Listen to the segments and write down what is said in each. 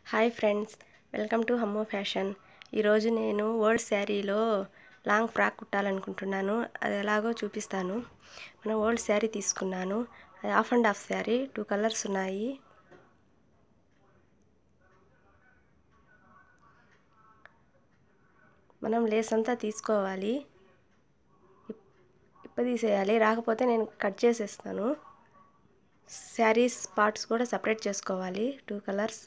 hi friends welcome to హమ్మో fashion ఈరోజు నేను ఓల్డ్ శారీలో లాంగ్ ఫ్రాక్ కుట్టాలనుకుంటున్నాను అది ఎలాగో చూపిస్తాను నేను ఓల్డ్ శారీ తీసుకున్నాను అది half and half sari two colours ఉన్నాయి మనం లేస్ అంతా తీసుకోవాలి ఇప్పదీసేయాలి రాకపోతే నేను కట్ చేసేస్తాను శారీస్ పార్ట్స్ కూడా సపరేట్ చేసుకోవాలి టూ కలర్స్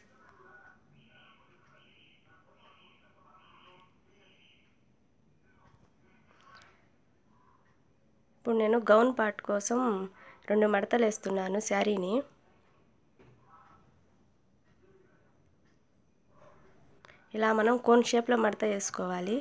ఇప్పుడు నేను గౌన్ పార్ట్ కోసం రెండు మడతలు వేస్తున్నాను శారీని ఇలా మనం కోన్ షేప్లో మడత వేసుకోవాలి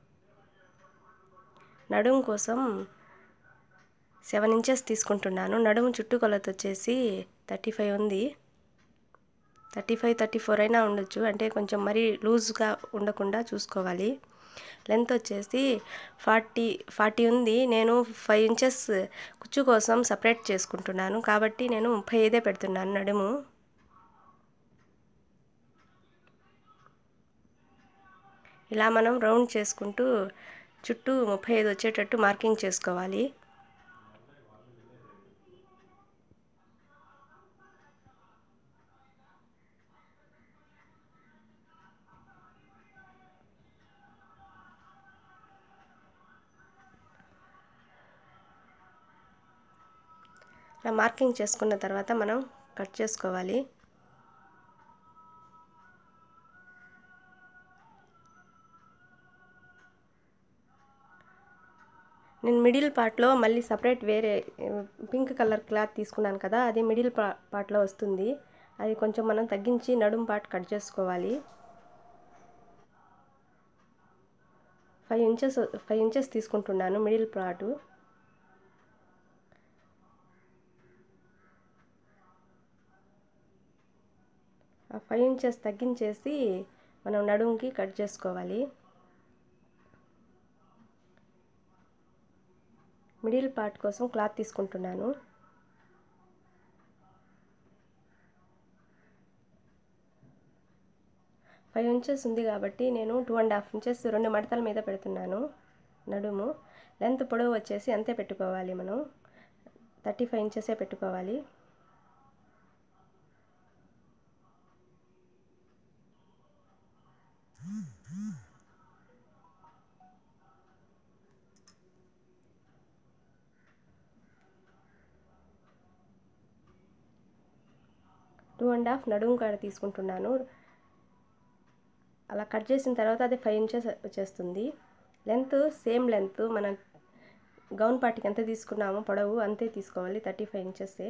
నడుము కోసం సెవెన్ ఇంచెస్ తీసుకుంటున్నాను నడుము చుట్టూ కొలత వచ్చేసి థర్టీ ఫైవ్ ఉంది థర్టీ ఫైవ్ థర్టీ ఫోర్ అయినా ఉండొచ్చు అంటే కొంచెం మరీ లూజ్గా ఉండకుండా చూసుకోవాలి లెంత్ వచ్చేసి ఫార్టీ ఫార్టీ ఉంది నేను ఫైవ్ ఇంచెస్ కుచ్చు కోసం సపరేట్ చేసుకుంటున్నాను కాబట్టి నేను ముప్పై ఐదే పెడుతున్నాను నడుము ఇలా మనం రౌండ్ చేసుకుంటూ చుట్టూ ముప్పై ఐదు వచ్చేటట్టు మార్కింగ్ చేసుకోవాలి ఇలా మార్కింగ్ చేసుకున్న తర్వాత మనం కట్ చేసుకోవాలి నేను మిడిల్ పార్ట్లో మళ్ళీ సపరేట్ వేరే పింక్ కలర్ క్లాత్ తీసుకున్నాను కదా అది మిడిల్ పా పార్ట్లో వస్తుంది అది కొంచెం మనం తగ్గించి నడుం పార్ట్ కట్ చేసుకోవాలి ఫైవ్ ఇంచెస్ ఫైవ్ ఇంచెస్ తీసుకుంటున్నాను మిడిల్ పార్టు ఆ ఫైవ్ ఇంచెస్ తగ్గించేసి మనం నడుముకి కట్ చేసుకోవాలి మిడిల్ పార్ట్ కోసం క్లాత్ తీసుకుంటున్నాను ఫైవ్ ఇంచెస్ ఉంది కాబట్టి నేను టూ అండ్ హాఫ్ ఇంచెస్ రెండు మడతల మీద పెడుతున్నాను నడుము లెంత్ పొడవు వచ్చేసి అంతే పెట్టుకోవాలి మనం థర్టీ ఫైవ్ ఇంచెసే పెట్టుకోవాలి టూ అండ్ హాఫ్ నడుము కాడ తీసుకుంటున్నాను అలా కట్ చేసిన తర్వాత అది ఫైవ్ ఇంచెస్ వచ్చేస్తుంది లెంత్ సేమ్ లెంత్ మన గౌన్ పార్టీకి ఎంత తీసుకున్నామో పొడవు అంతే తీసుకోవాలి థర్టీ ఫైవ్ ఇంచెస్సే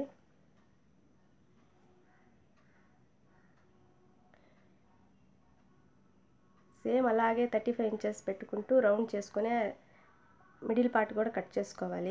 సేమ్ అలాగే థర్టీ ఫైవ్ ఇంచెస్ పెట్టుకుంటూ రౌండ్ చేసుకునే మిడిల్ పార్ట్ కూడా కట్ చేసుకోవాలి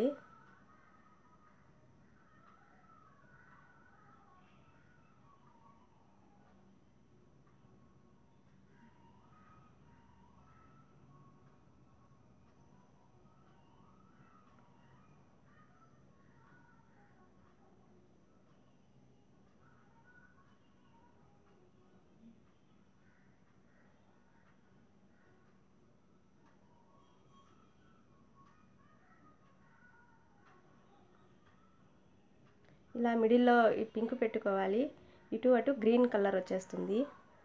ఇలా మిడిల్లో ఈ పింక్ పెట్టుకోవాలి ఇటు అటు గ్రీన్ కలర్ వచ్చేస్తుంది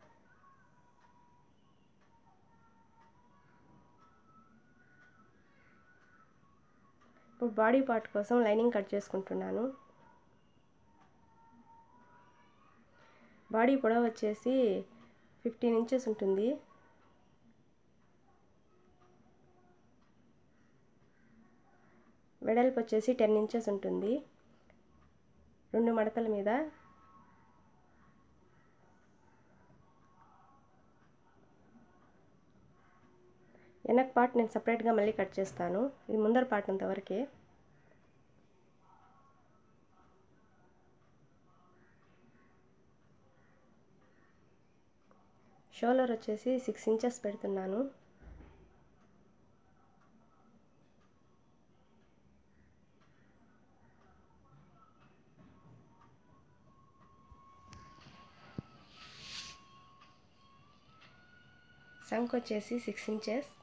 ఇప్పుడు బాడీ పార్ట్ కోసం లైనింగ్ కట్ చేసుకుంటున్నాను బాడీ పొడవు వచ్చేసి ఫిఫ్టీన్ ఇంచెస్ ఉంటుంది వెడల్పు వచ్చేసి టెన్ ఇంచెస్ ఉంటుంది రెండు మడతల మీద వెనక్ పార్ట్ నేను సపరేట్గా మళ్ళీ కట్ చేస్తాను ఇది ముందర పార్ట్ అంతవరకే షోల్డర్ వచ్చేసి సిక్స్ ఇంచెస్ పెడుతున్నాను సంక్ వచ్చేసి సిక్స్ ఇంచెస్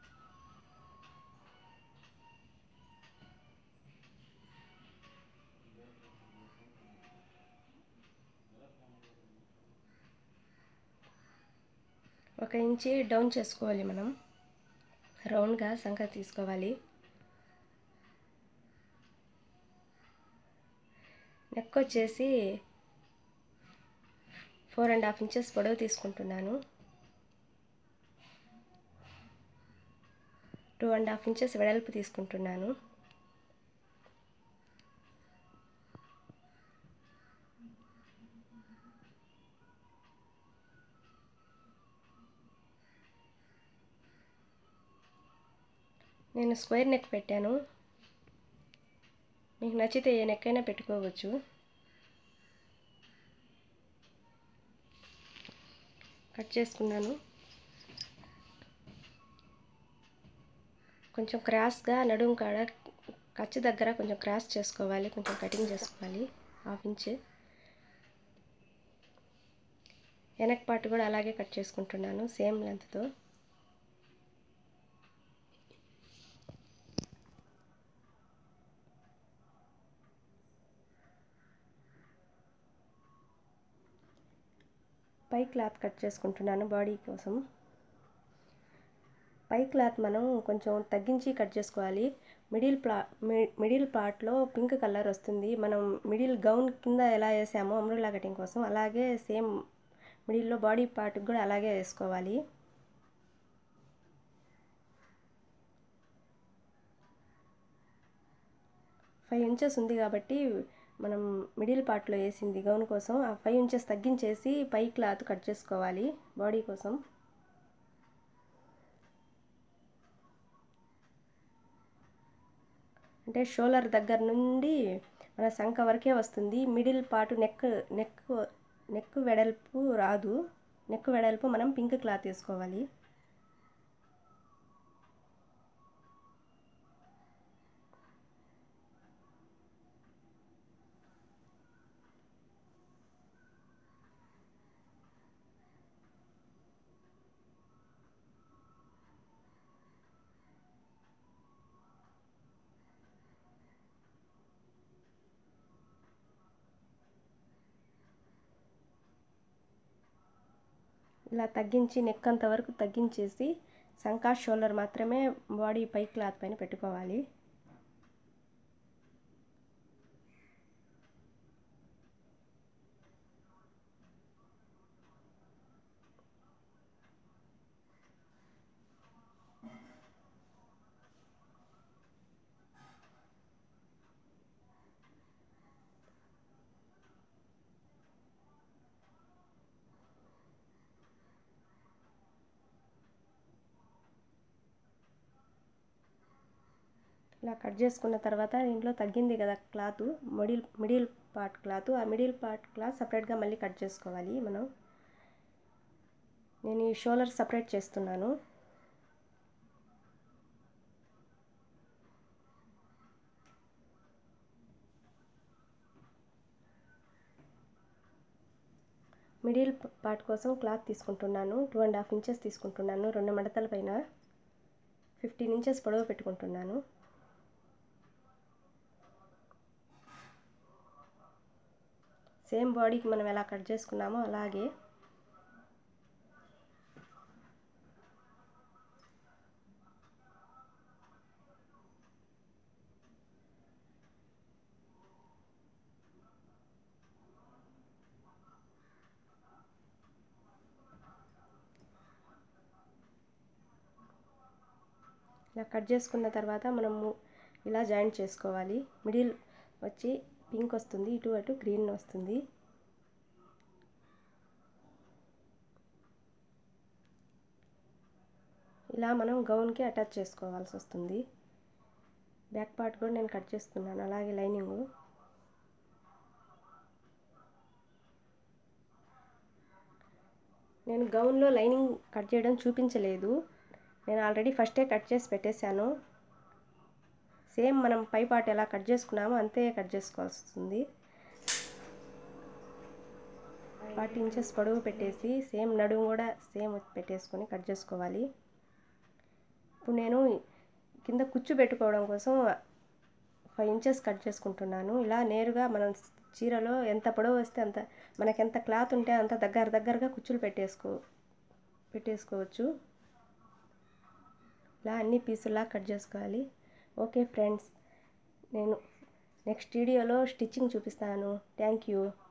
ఒక ఇంచి డౌన్ చేసుకోవాలి మనం రౌండ్గా సంక తీసుకోవాలి నెక్ వచ్చేసి ఫోర్ అండ్ హాఫ్ ఇంచెస్ పొడవు తీసుకుంటున్నాను టూ అండ్ హాఫ్ ఇంచెస్ వెడల్పు తీసుకుంటున్నాను నేను స్క్వేర్ నెక్ పెట్టాను మీకు నచ్చితే ఏ నెక్ అయినా పెట్టుకోవచ్చు కట్ చేసుకున్నాను కొంచెం క్రాస్గా నడుము కాడ ఖర్చు దగ్గర కొంచెం క్రాస్ చేసుకోవాలి కొంచెం కటింగ్ చేసుకోవాలి హాఫ్ ఇంచ్ వెనక పార్ట్ కూడా అలాగే కట్ చేసుకుంటున్నాను సేమ్ లెంత్తో పై క్లాత్ కట్ చేసుకుంటున్నాను బాడీ కోసం పై క్లాత్ మనం కొంచెం తగ్గించి కట్ చేసుకోవాలి మిడిల్ ప్లా మిడిల్ పార్ట్లో పింక్ కలర్ వస్తుంది మనం మిడిల్ గౌన్ కింద ఎలా వేసామో అమ్రులా కటింగ్ కోసం అలాగే సేమ్ మిడిల్లో బాడీ పార్ట్కి కూడా అలాగే వేసుకోవాలి ఫైవ్ ఇంచెస్ ఉంది కాబట్టి మనం మిడిల్ పార్ట్లో వేసింది గౌన్ కోసం ఆ ఫైవ్ ఇంచెస్ తగ్గించేసి పై క్లాత్ కట్ చేసుకోవాలి బాడీ కోసం అంటే షోల్డర్ దగ్గర నుండి మన సంఖ వరకే వస్తుంది middle part neck neck neck వెడల్పు రాదు నెక్ వెడల్పు మనం పింక్ క్లాత్ వేసుకోవాలి ఇలా తగ్గించి నెక్ అంత వరకు తగ్గించేసి సంకా షోల్డర్ మాత్రమే బాడీ పై క్లాత్ పైన పెట్టుకోవాలి ఇలా కట్ చేసుకున్న తర్వాత దీంట్లో తగ్గింది కదా cloth middle middle part cloth ఆ మిడిల్ పార్ట్ క్లాత్ సపరేట్గా మళ్ళీ కట్ చేసుకోవాలి మనం నేను ఈ షోల్డర్ సపరేట్ చేస్తున్నాను మిడిల్ పార్ట్ కోసం క్లాత్ తీసుకుంటున్నాను టూ అండ్ హాఫ్ ఇంచెస్ తీసుకుంటున్నాను రెండు మడతల పైన ఫిఫ్టీన్ ఇంచెస్ పొడవు పెట్టుకుంటున్నాను సేమ్ బాడీకి మనం ఎలా కట్ చేసుకున్నామో అలాగే ఇలా కట్ చేసుకున్న తర్వాత మనము ఇలా జాయింట్ చేసుకోవాలి మిడిల్ వచ్చి పింక్ వస్తుంది ఇటు అటు గ్రీన్ వస్తుంది ఇలా మనం గౌన్కి అటాచ్ చేసుకోవాల్సి వస్తుంది బ్యాక్ పార్ట్ కూడా నేను కట్ చేస్తున్నాను అలాగే లైనింగ్ నేను గౌన్లో లైనింగ్ కట్ చేయడం చూపించలేదు నేను ఆల్రెడీ ఫస్టే కట్ చేసి పెట్టేశాను సేమ్ మనం పై పార్ట్ ఎలా కట్ చేసుకున్నామో అంతే కట్ చేసుకోవాల్సి వస్తుంది ఫార్టీ ఇంచెస్ పొడవు పెట్టేసి సేమ్ నడుము కూడా సేమ్ పెట్టేసుకొని కట్ చేసుకోవాలి ఇప్పుడు నేను కింద కుచ్చు పెట్టుకోవడం కోసం ఫైవ్ ఇంచెస్ కట్ చేసుకుంటున్నాను ఇలా నేరుగా మనం చీరలో ఎంత పొడవు వస్తే అంత మనకి ఎంత క్లాత్ ఉంటే అంత దగ్గర దగ్గరగా కుచ్చులు పెట్టేసుకో పెట్టేసుకోవచ్చు ఇలా అన్ని పీసులా కట్ చేసుకోవాలి ఓకే ఫ్రెండ్స్ నేను నెక్స్ట్ వీడియోలో స్టిచ్చింగ్ చూపిస్తాను థ్యాంక్ యూ